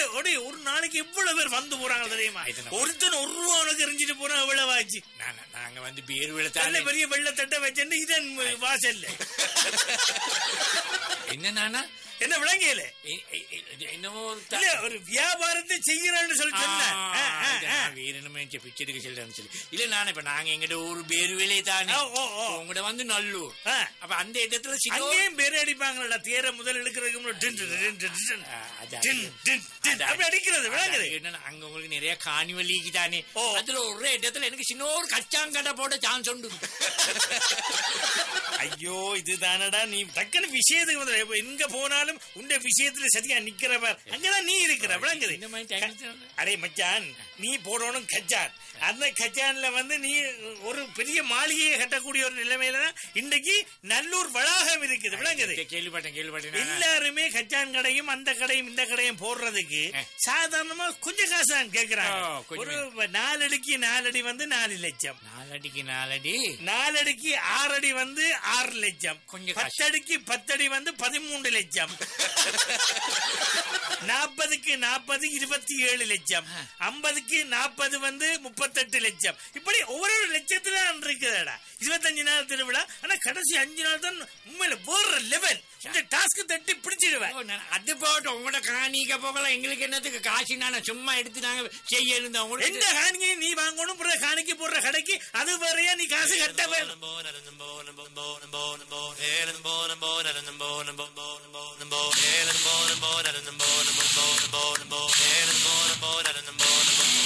ஒடி ஒரு நாளைக்கு எவ்வளவு பேர் வந்து போறாங்க தெரியுமா இது நம்ம- ஒருத்தன் ஒரு ரூபா உனக்கு எரிஞ்சிட்டு போனா எவ்வளவு ஆச்சு நான் நாங்க வந்து பேர் நல்ல விழுத்தாலே பெரிய வெள்ளத்தட்டை வச்சுட்டு இதன் வாசல்ல என்ன நானா என்ன விளங்கியல எ- எ- எ- என்னமோ ஒரு த- இல்ல ஒரு வியாபாரத்தை செய்யறான்னு சொல்லி சொன்னேன் ஆ, ஆ, இது ஆ. நான் வேற என்னமோ நினைச்சேன், பிச்சை எடுக்க சொல்றேன்னு சொல்லி இல்ல நானே இப்ப நாங்க எங்கிட்ட ஒரு பேர் வேலையை தானே ஓ, ஓ, ஓ. உங்கள்ட வந்து நல்லூர் ஆ. அப்ப அந்த இடத்துல சின்ன ஒரு- அங்கேயும் பேர் அடிப்பாங்களா தேர முதல் இழுக்கிறதுக்கு முன்னாடி டின், டின், டின், டின், டின். ஆ, அது டின், டின், டின். அப்படி அடிக்கிறது விளங்குது அது என்னன்னா, அங்க உங்களுக்கு நிறைய காணி வலிக்கு தானே ஓ. அதுல ஒரு இடத்துல எனக்கு சின்ன ஒரு கச்சாங்கடை போட சான்ஸ் உண்டு ஐயோ இதுதானடா நீ டக்குனு விஷயத்துக்கு வந்து இப்ப எங்க போனாலும் உண்ட விஷயத்துல சரியா நிக்கிறவர் அங்கதான் நீ இருக்கிற விளங்குது இந்த மாதிரி டைம்ல அடே மச்சான் நீ போடணும் கச்சான் அந்த கச்சான்ல வந்து நீ ஒரு பெரிய மாளிகையை கட்டக்கூடிய ஒரு நிலைமையில தான் இன்றைக்கு நல்லூர் வளாகம் இருக்குது விளங்குது கே- கேள்விப்பட்டேன் கேள்விப்பட்டேன் நானா? எல்லாருமே கச்சான் கடையும் அந்த கடையும் இந்த கடையும் போடுறதுக்கு சாதாரணமா கொஞ்சம் காசு தான் கேக்குறாங்க ஓ, கொஞ்சம் ஒரு நாலடிக்கு நாலடி வந்து நாலு லட்சம் நாலடிக்கு நாலடி நாலடிக்கு ஆறடி வந்து ஆறு லட்சம் கொஞ்சம் காசு. பத்தடிக்கு பத்தடி வந்து பதிமூன்று லட்சம் நாற்பதுக்கு நாற்பது இருபத்தி ஏழு லட்சம் ஐம்பதுக்கு நாற்பது வந்து முப்பத்தெட்டு லட்சம் இப்படி ஒவ்வொரு லட்சத்துல இருக்குதுடா இருபத்தஞ்சு நாள் திருவிழா ஆனா கடைசி அஞ்சு நாள் தான் உண்மையில வேற லெவல் இந்த டாஸ்க் தட்டி பிடிச்சிடுவேன் ஓ, நான் அது போட்டோம் உங்களோட காணிக்க போகலாம் எங்களுக்கு என்னத்துக்கு காசு நானே சும்மா எடுத்து நாங்க செய்ய இருந்தோம் எந்த உங்களுக்கு காணிக்கை நீ வாங்கணும் பிறகு காணிக்கை போடுற கடைக்கு அது வேறையா நீ காசு கட்ட வேணும் Number one, number one, number one, number one, number one.